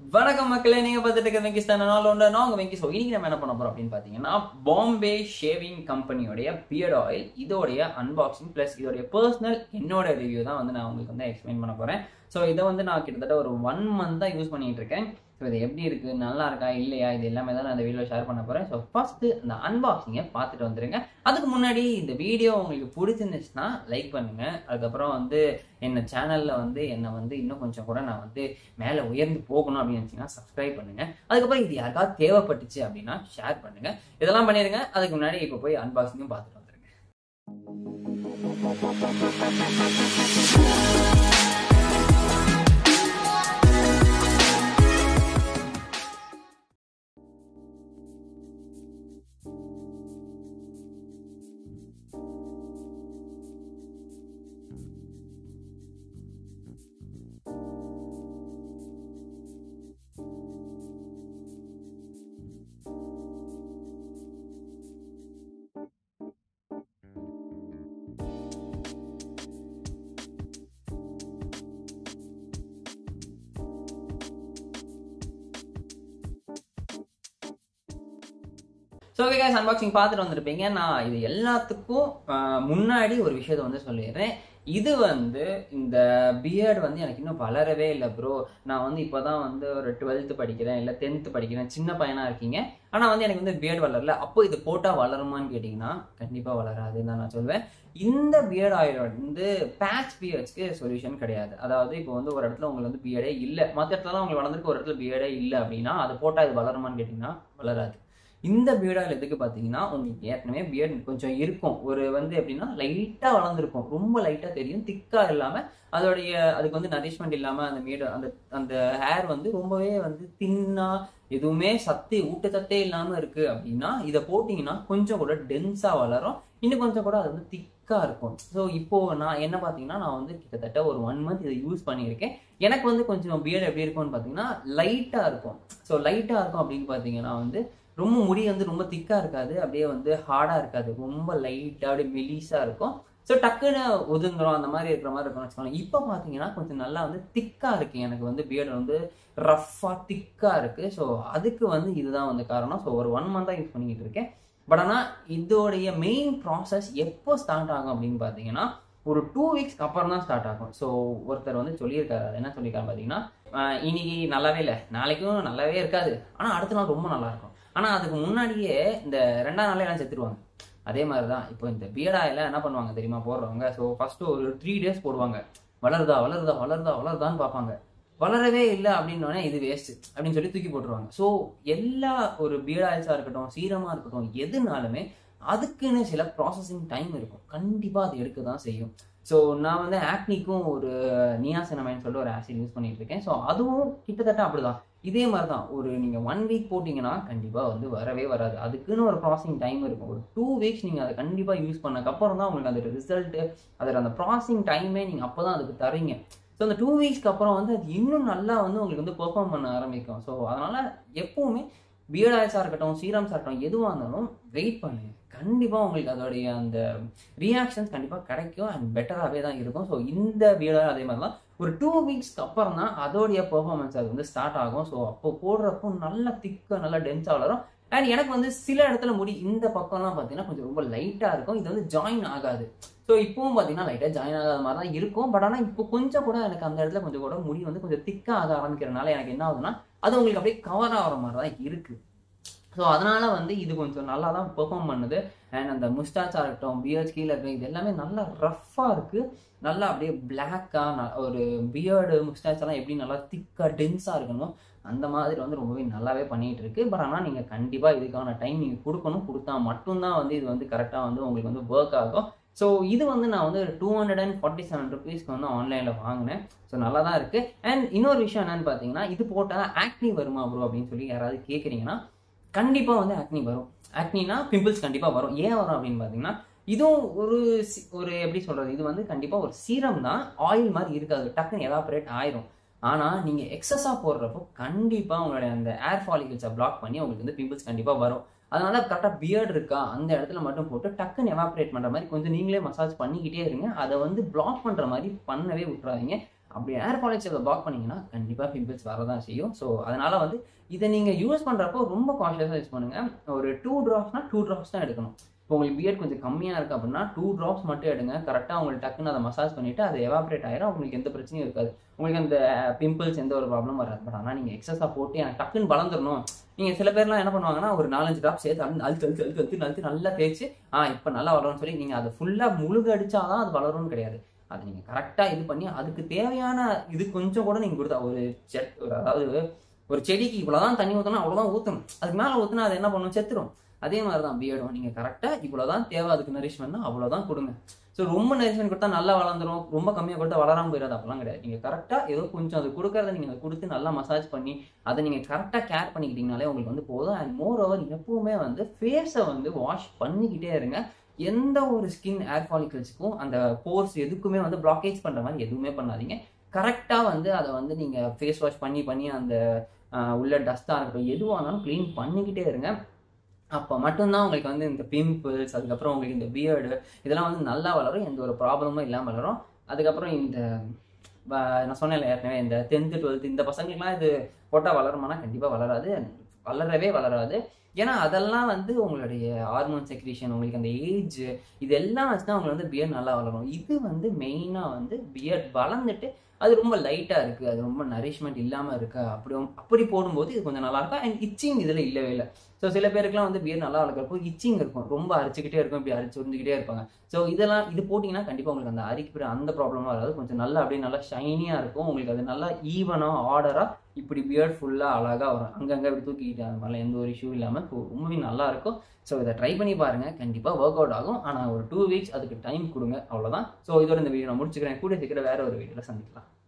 வணக்கம் மக்களே நீங்க பார்த்துட்டு இருக்க வெங்கிஸ் தான் நாள் ஒன்று நான் உங்க வெங்கிஸ் இன்னைக்கு நம்ம என்ன பண்ண போறோம் அப்படின்னு பாத்தீங்கன்னா பாம்பே ஷேவிங் கம்பெனியோடைய பியர்ட் ஆயில் இதோடைய அன்பாக்சிங் பிளஸ் இதோடைய பர்சனல் என்னோட ரிவ்யூ தான் வந்து நான் உங்களுக்கு வந்து எக்ஸ்பிளைன் பண்ண போறேன் ஸோ இதை வந்து நான் கிட்டத்தட்ட ஒரு ஒன் மந்த் தான் யூஸ் பண்ணிட்டு இருக்கேன் ஸோ இது எப்படி இருக்கு நல்லா இருக்கா இல்லையா இது எல்லாமே தான் நான் இந்த வீடியோ ஷேர் பண்ண போறேன் ஸோ ஃபர்ஸ்ட் அந்த அன்பாக்சிங்கை பார்த்துட்டு வந்துருங்க அதுக்கு முன்னாடி இந்த வீடியோ உங்களுக்கு பிடிச்சிருந்துச்சுன்னா லைக் பண்ணுங்க அதுக்கப்புறம் வந்து என்ன சேனல்ல வந்து என்னை வந்து இன்னும் கொஞ்சம் கூட நான் வந்து மேலே உயர்ந்து போகணும் அப்படின்னு நினச்சிங்கன்னா சப்ஸ்கிரைப் பண்ணுங்க அதுக்கப்புறம் இது யாருக்காவது தேவைப்பட்டுச்சு அப்படின்னா ஷேர் பண்ணுங்க இதெல்லாம் பண்ணிடுங்க அதுக்கு முன்னாடி இப்போ போய் அன்பாக்சிங்கும் பார்த்துட்டு வந்துருங்க ஸோ ஓகே guys அன்பாக்சிங் பார்த்துட்டு வந்திருப்பீங்க நான் இது எல்லாத்துக்கும் ஆஹ், முன்னாடி ஒரு விஷயத்தை வந்து சொல்லிடுறேன் இது வந்து இந்த பியர்டு வந்து எனக்கு இன்னும் வளரவே இல்லை ப்ரோ நான் வந்து இப்போ தான் வந்து ஒரு டுவெல்த்து படிக்கிறேன் இல்லை டென்த்து படிக்கிறேன் சின்ன பையனாக இருக்கீங்க ஆனால் வந்து எனக்கு வந்து பியர்டு வளரல அப்போ இது போட்டால் வளருமான்னு கேட்டிங்கன்னா கண்டிப்பாக வளராதுன்னு தான் நான் சொல்வேன் இந்த பியர்ட் ஆயில் வந்து பேட்ச் பியர்ட்ஸ்க்கு சொல்யூஷன் கிடையாது அதாவது இப்போ வந்து ஒரு இடத்துல உங்களுக்கு வந்து பியர்டே இல்லை மற்ற இடத்துலலாம் உங்களுக்கு வளர்ந்துருக்கு ஒரு இடத்துல பியர்டே இல்லை அப்படின்னா அது போட்டால் இது வளருமான்னு கேட்டிங்கன்னா வளராது இந்த பியர்டால் எதுக்கு பார்த்தீங்கன்னா உங்களுக்கு ஏற்கனவே பியர்ட் கொஞ்சம் இருக்கும் ஒரு வந்து எப்படின்னா லைட்டாக வளர்ந்துருக்கும் ரொம்ப லைட்டாக தெரியும் திக்காக இல்லாமல் அதோடைய அதுக்கு வந்து நரிஷ்மெண்ட் இல்லாமல் அந்த மீட அந்த அந்த ஹேர் வந்து ரொம்பவே வந்து தின்னாக எதுவுமே சத்தே ஊட்டச்சத்தே இல்லாமல் இருக்குது அப்படின்னா இதை போட்டிங்கன்னா கொஞ்சம் கூட டென்ஸாக வளரும் இன்னும் கொஞ்சம் கூட அது வந்து திக்காக இருக்கும் ஸோ இப்போ நான் என்ன பார்த்தீங்கன்னா நான் வந்து கிட்டத்தட்ட ஒரு ஒன் மந்த் இதை யூஸ் பண்ணியிருக்கேன் எனக்கு வந்து கொஞ்சம் பியர்டு எப்படி இருக்கும்னு பார்த்தீங்கன்னா லைட்டாக இருக்கும் ஸோ லைட்டாக இருக்கும் அப்படின்னு பார்த்தீங்கன்னா வந்து ரொம்ப முடி வந்து ரொம்ப திக்காக இருக்காது அப்படியே வந்து ஹார்டாக இருக்காது ரொம்ப லைட்டாக அப்படியே மெலிஸாக இருக்கும் ஸோ டக்குன்னு ஒதுங்குறோம் அந்த மாதிரி இருக்கிற மாதிரி இருக்கும்னு வச்சுக்கோங்க இப்போ பார்த்தீங்கன்னா கொஞ்சம் நல்லா வந்து திக்காக இருக்கு எனக்கு வந்து பியர்டு வந்து ரஃப்பாக திக்காக இருக்கு ஸோ அதுக்கு வந்து இதுதான் வந்து காரணம் ஸோ ஒரு ஒன் மந்தாக யூஸ் பண்ணிக்கிட்டு இருக்கேன் பட் ஆனால் இதோடைய மெயின் ப்ராசஸ் எப்போ ஸ்டார்ட் ஆகும் அப்படின்னு பார்த்தீங்கன்னா ஒரு டூ வீக்ஸ்க்கு அப்புறம் தான் ஸ்டார்ட் ஆகும் ஸோ ஒருத்தர் வந்து சொல்லியிருக்காரு அது என்ன சொல்லியிருக்காரு பார்த்தீங்கன்னா ஆஹ் இன்னைக்கு நல்லாவே இல்லை நாளைக்கும் நல்லாவே இருக்காது ஆனால் அடுத்த நாள் ரொம்ப நல்லா இருக்கும் ஆனால் அதுக்கு முன்னாடியே இந்த ரெண்டாம் நாளே எல்லாம் செத்துருவாங்க அதே மாதிரி தான் இப்போ இந்த பியர்டாயில் என்ன பண்ணுவாங்க தெரியுமா போடுறவங்க ஸோ ஃபஸ்ட்டு ஒரு த்ரீ டேஸ் போடுவாங்க வளருதா வளருதா வளருதா வளருதான்னு பார்ப்பாங்க வளரவே இல்லை அப்படின்னோடனே இது வேஸ்ட் அப்படின்னு சொல்லி தூக்கி போட்டுருவாங்க ஸோ எல்லா ஒரு பியர்ட் ஆயில்ஸாக இருக்கட்டும் சீரமாக இருக்கட்டும் எதுனாலுமே அதுக்குன்னு சில ப்ராசஸிங் டைம் இருக்கும் கண்டிப்பாக அது எடுக்க தான் செய்யும் ஸோ நான் வந்து ஆக்னிக்கும் ஒரு நியாசனமைன்னு சொல்லிட்டு ஒரு ஆசிட் யூஸ் பண்ணிட்டு இருக்கேன் ஸோ அதுவும் கிட்டத்தட்ட அப்படிதான் இதே மாதிரி தான் ஒரு நீங்கள் ஒன் வீக் போட்டிங்கன்னா கண்டிப்பாக வந்து வரவே வராது அதுக்குன்னு ஒரு ப்ராசஸிங் டைம் இருக்கும் ஒரு டூ வீக்ஸ் நீங்கள் அதை கண்டிப்பாக யூஸ் பண்ணக்கப்புறம் தான் உங்களுக்கு அதோட ரிசல்ட்டு அதோட அந்த ப்ராசஸிங் டைமே நீங்கள் அப்போ தான் அதுக்கு தரீங்க ஸோ அந்த டூ வீக்ஸ்க்கு அப்புறம் வந்து அது இன்னும் நல்லா வந்து உங்களுக்கு வந்து பெர்ஃபார்ம் பண்ண ஆரம்பிக்கும் ஸோ அதனால் எப்போவுமே பியர்ட் ஆயில்ஸாக இருக்கட்டும் சீரம்ஸாக இருக்கட்டும் எதுவாக இருந்தாலும் வெயிட் பண்ணுங்க கண்டிப்பாக உங்களுக்கு அதோடைய அந்த ரியாக்ஷன்ஸ் கண்டிப்பாக கிடைக்கும் அண்ட் பெட்டராகவே தான் இருக்கும் ஸோ இந்த பியர்டாக அதே மாதிரி தான் ஒரு டூ வீக்ஸ்க்கு அப்புறம் தான் அதோடைய பெர்ஃபார்மன்ஸ் அது வந்து ஸ்டார்ட் ஆகும் ஸோ அப்போ போடுறப்போ நல்லா திக்காக நல்லா டென்ஸாக வளரும் அண்ட் எனக்கு வந்து சில இடத்துல முடி இந்த பக்கம்லாம் பார்த்தீங்கன்னா கொஞ்சம் ரொம்ப லைட்டாக இருக்கும் இது வந்து ஜாயின் ஆகாது ஸோ இப்பவும் பார்த்தீங்கன்னா லைட்டாக ஜாயின் ஆகாத மாதிரி தான் இருக்கும் பட் ஆனால் இப்போ கொஞ்சம் கூட எனக்கு அந்த இடத்துல கொஞ்சம் கூட முடி வந்து கொஞ்சம் திக்காக ஆக ஆரம்பிக்கிறனால எனக்கு என்ன ஆகுதுன்னா அது உங்களுக்கு அப்படியே கவர் ஆகிற மாதிரி தான் இருக்குது ஸோ அதனால வந்து இது கொஞ்சம் நல்லா தான் பெர்ஃபார்ம் பண்ணுது அண்ட் அந்த முஸ்டாச்சாக இருக்கட்டும் பியர்ட் கீழே இருக்கு இது எல்லாமே நல்லா ரஃப்பாக இருக்குது நல்லா அப்படியே பிளாக்காக ஒரு பியர்டு முஸ்டாச்செல்லாம் எப்படி நல்லா திக்காக டென்ஸாக இருக்கணும் அந்த மாதிரி வந்து ரொம்பவே நல்லாவே பண்ணிகிட்டு இருக்கு பட் ஆனால் நீங்கள் கண்டிப்பாக இதுக்கான டைம் நீங்கள் கொடுக்கணும் கொடுத்தா மட்டும்தான் வந்து இது வந்து கரெக்டாக வந்து உங்களுக்கு வந்து ஒர்க் ஆகும் ஸோ இது வந்து நான் வந்து two hundred and forty seven ருபீஸ்க்கு வந்து ஆன்லைனில் வாங்கினேன் ஸோ நல்லா தான் இருக்குது அண்ட் இன்னொரு விஷயம் என்னன்னு பார்த்தீங்கன்னா இது போட்டால் ஆக்னி வருமா ப்ரோ அப்படின்னு சொல்லி யாராவது கேட்குறீங்கன்னா கண்டிப்பாக வந்து ஆக்னி வரும் ஆக்னினா பிம்பிள்ஸ் கண்டிப்பாக வரும் ஏன் வரும் அப்படின்னு பார்த்தீங்கன்னா இதுவும் ஒரு சி- ஒரு எப்படி சொல்கிறது இது வந்து கண்டிப்பாக ஒரு சீரம் தான் ஆயில் மாதிரி இருக்காது டக்குன்னு எவாபரேட் ஆயிரும் ஆனால் நீங்கள் எக்ஸஸாக போடுறப்போ கண்டிப்பாக உங்களுடைய அந்த ஏர் ஃபாலிகல்ஸை பிளாக் பண்ணி உங்களுக்கு வந்து பிம்பிள்ஸ் கண்டிப்பாக வரும் அதனால கரெக்டாக பியர்ட் இருக்கா அந்த இடத்துல மட்டும் போட்டு டக்குன்னு எவாப்ரேட் பண்ணுற மாதிரி கொஞ்சம் நீங்களே மசாஜ் பண்ணிக்கிட்டே இருங்க அதை வந்து பிளாக் பண்ணுற மாதிரி பண்ணவே விட்டுறாதீங்க அப்படி ஏர் ஃபாலிக்ஸ் அதை பிளாக் பண்ணீங்கன்னா கண்டிப்பாக பிம்பிள்ஸ் வரதான் செய்யும் ஸோ அதனால வந்து இதை நீங்கள் யூஸ் பண்ணுறப்போ ரொம்ப கான்ஷியஸாக யூஸ் பண்ணுங்கள் ஒரு டூ ட்ராப்ஸ்னால் டூ ட்ராப்ஸ் தான் எடுக்கணும் இப்போ உங்களுக்கு பியர்ட் கொஞ்சம் கம்மியாக இருக்குது அப்படின்னா டூ ட்ராப்ஸ் மட்டும் எடுங்க கரெக்டாக உங்களுக்கு டக்குன்னு அதை மசாஜ் பண்ணிவிட்டு அது எவாப்ரேட் ஆயிரும் உங்களுக்கு எந்த பிரச்சனையும் இருக்காது உங்களுக்கு அந்த பிம்பிள்ஸ் எந்த ஒரு ப்ராப்ளம் வராது பட் ஆனால் நீங்கள் எக்ஸஸாக போட்டு எனக்கு டக்குன்னு வளர்ந்துடணும் நீங்கள் சில பேர்லாம் என்ன பண்ணுவாங்கன்னா ஒரு நாலஞ்சு ட்ராப் சேர்த்து அழுத்து அழுத்து அழுத்து அழுத்து அழுத்து அழுத்து நல்லா தேய்ச்சி ஆ இப்போ நல்லா வளரும்னு சொல்லி நீங்கள் அதை ஃபுல்லாக முழுக அடிச்சாதான் அது வளரும்னு கிடையாது அதை நீங்கள் கரெக்டாக இது பண்ணி அதுக்கு தேவையான இது கொஞ்சம் கூட நீங்கள் கொடுத்தா ஒரு செட் ஒரு அதாவது ஒரு செடிக்கு இவ்வளோதான் தண்ணி ஊற்றணும் அவ்வளோதான் ஊற்றணும் அதுக்கு மேலே ஊற்றினா அது என்ன பண்ணும் செத்துரும் அதே மாதிரி தான் பியர்டும் நீங்கள் கரெக்டாக இவ்வளோதான் தேவை அதுக்கு நரிஷ்மெண்ட்னா அவ்வளோதான் கொடுங்க ஸோ ரொம்ப நரிஷ்மெண்ட் கொடுத்தா நல்லா வளர்ந்துரும் ரொம்ப கம்மியாக கொடுத்தா வளராமல் போயிடாது அப்பெல்லாம் கிடையாது நீங்கள் கரெக்டாக ஏதோ கொஞ்சம் அது கொடுக்கறத நீங்கள் அதை கொடுத்து நல்லா மசாஜ் பண்ணி அதை நீங்கள் கரெக்டாக கேர் பண்ணிக்கிட்டீங்கனாலே உங்களுக்கு வந்து போதும் அண்ட் மோர் ஓவர் எப்பவுமே வந்து ஃபேஸை வந்து வாஷ் பண்ணிக்கிட்டே இருங்க எந்த ஒரு ஸ்கின் ஏர் ஃபாலிகல்ஸுக்கும் அந்த போர்ஸ் எதுக்குமே வந்து பிளாக்கேஜ் பண்ணுற மாதிரி எதுவுமே பண்ணாதீங்க கரெக்டாக வந்து அதை வந்து நீங்கள் ஃபேஸ் வாஷ் பண்ணி பண்ணி அந்த ஆஹ், உள்ள டஸ்ட்டாக இருக்கட்டும் எதுவாக இருந்தாலும் க்ளீன் பண்ணிக்கிட்டே இருங்க அப்போ மட்டும்தான் உங்களுக்கு வந்து இந்த பிம்பிள்ஸ் அதுக்கப்புறம் உங்களுக்கு இந்த பியர்டு இதெல்லாம் வந்து நல்லா வளரும் எந்த ஒரு ப்ராப்ளமும் இல்லாமல் வளரும் அதுக்கப்புறம் இந்த வ- நான் சொன்னேன்ல ஏற்கனவே இந்த டென்த்து டுவெல்த்து இந்த பசங்களுக்குலாம் இது போட்டால் வளருமானா கண்டிப்பாக வளராது வளரவே வளராது ஏன்னா அதெல்லாம் வந்து உங்களுடைய ஹார்மோன் செக்ரீஷன் உங்களுக்கு அந்த ஏஜ் இதெல்லாம் வச்சு தான் உங்களுக்கு வந்து பியர்ட் நல்லா வளரும் இது வந்து மெயினாக வந்து பியர்ட் வளர்ந்துட்டு அது ரொம்ப லைட்டாக இருக்குது அது ரொம்ப நரிஷ்மெண்ட் இல்லாமல் இருக்கு அப்படி அப்படி போடும்போது இது கொஞ்சம் நல்லா இருக்கும் அண்ட் இச்சிங் இதில் இல்லவே இல்லை ஸோ சில பேருக்குலாம் வந்து பியர் நல்லா வளர்க்குறப்போ இச்சிங் இருக்கும் ரொம்ப அரிச்சுக்கிட்டே இருக்கும் இப்படி அரிச்சு உருந்துக்கிட்டே இருப்பாங்க ஸோ இதெல்லாம் இது போட்டிங்கன்னா கண்டிப்பாக உங்களுக்கு அந்த அரிக்கிற அந்த ப்ராப்ளமாக வராது கொஞ்சம் நல்லா அப்படியே நல்லா ஷைனியாக இருக்கும் உங்களுக்கு அது நல்லா ஈவனாக ஆர்டராக இப்படி பியர்ட் ஃபுல்லாக அழகாக வரும் அங்கங்கே இப்படி தூக்கிக்கிட்டு அது மாதிரிலாம் எந்த ஒரு இஷ்யூ இல்லாமல் ரொம்பவே நல்லா இருக்கும் ஸோ இதை ட்ரை பண்ணி பாருங்கள் கண்டிப்பாக ஒர்க் அவுட் ஆகும் ஆனால் ஒரு டூ வீக்ஸ் அதுக்கு டைம் கொடுங்க அவ்வளோதான் ஸோ இதோட இந்த வீடியோ நான் முடிச்சுக்கிறேன் கூட சீக்கிரம் வேற ஒரு வீடியோவில் சந்திக்கலாம்